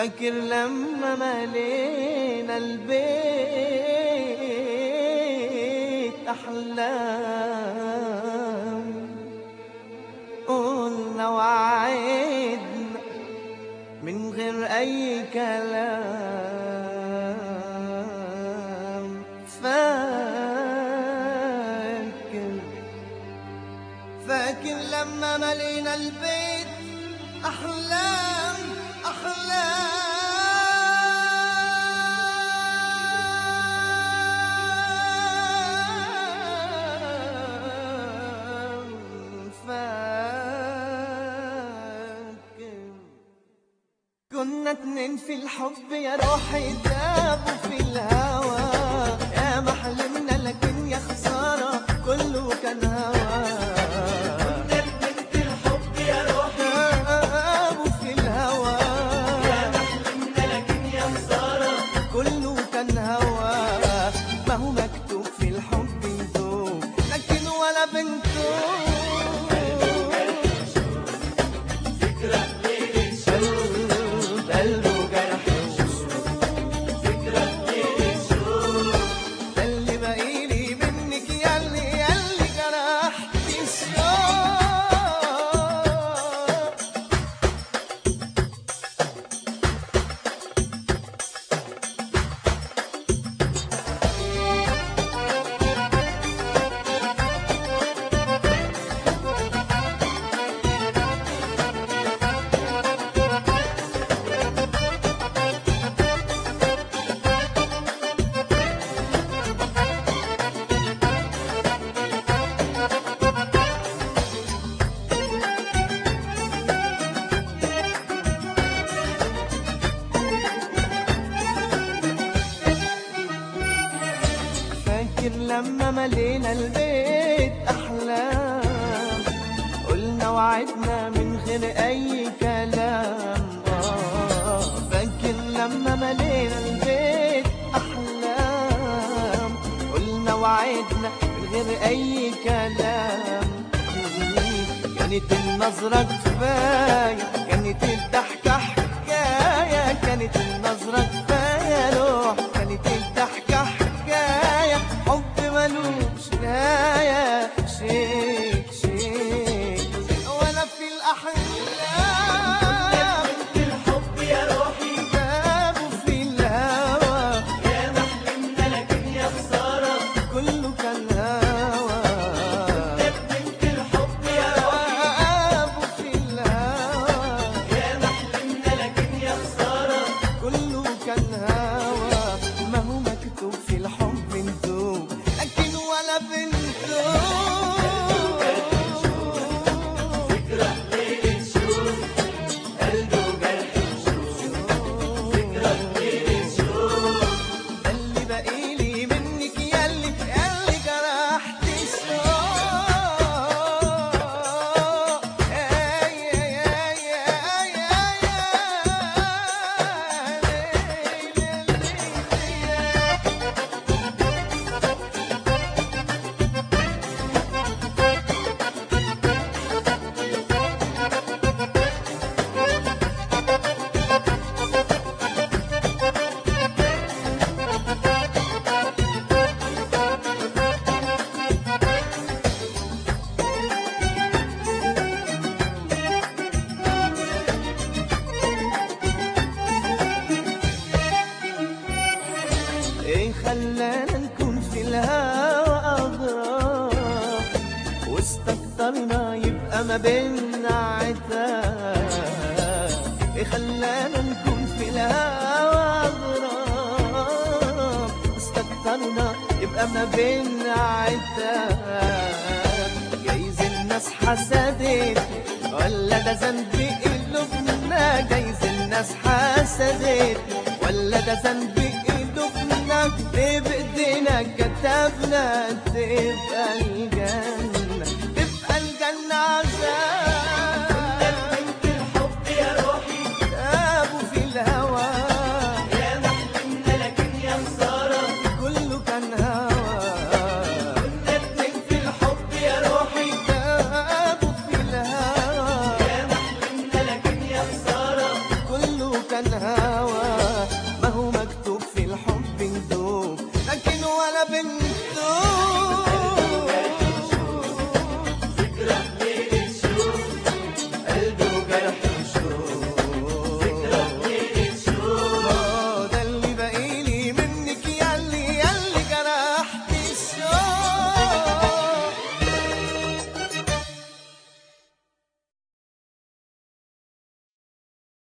فاكر لما ملينا البيت أحلام قلنا وعدنا من غير أي كلام فاكر فاكر لما ملينا البيت أحلام أحلام فاكر كنا اتنين في الحب يا روحي دابوا في الهوى يا ما حلمنا لكن يا خسارة كله كان هوى كنا اتنين في الحب يا روحي دابوا في الهوى يا ما حلمنا لكن يا خسارة كله كان هوى ما هو مكتوب في الحب يدوم لكن ولا بنتوب قلب قلبه جرح ده اللي باقيلي منك ياللي ياللي جرحت الشوق فاكر لما ملينا البيت أحلام قلنا وعدنا من غير أي كلام آه فاكر لما ملينا البيت أحلام قلنا وعدنا من غير أي كلام كانت النظرة كفاية كانت الضحكة حكاية كانت النظرة كفاية روح كانت الضحكة حكاية حب ملوش نهاية شيك شيك وأنا في الأحلام في الحب يا روحي جابوا في الهوى يا محلمنا لكن يا خسارة كله كان هوى في الحب يا روحي في الهوى يا محلمنا لكن يا خسارة كله كان هوى ما هو مكتوب في الحب ندوب لكن ولا بنتوب فكرة ليل الشوق قلبه جرح فكرة ليل الشوق ده اللي باقيلي منك ياللي ياللي جرحت الشوق يا يا يا يا يا يا ايه خلانا نكون في الهوى اغراب واستكترنا يبقى ما بينا عتاب ايه خلانا نكون في الهوى اغراب واستكترنا يبقى ما بينا عتاب جايز الناس حسدت ولا ده ذنبي قلوبنا جايز الناس حسدت ولا ده ذنبي قلوبنا ليه بايدينا كتبنا تبقى الجنة تبقى الجنة عذاب الحب يا روحي ابو في الهوى يا محلمنا لكن يا خسارة كله كان هوى كنا اتنين في الحب يا روحي ابو في الهوى يا محلمنا لكن يا خسارة كله كان هوى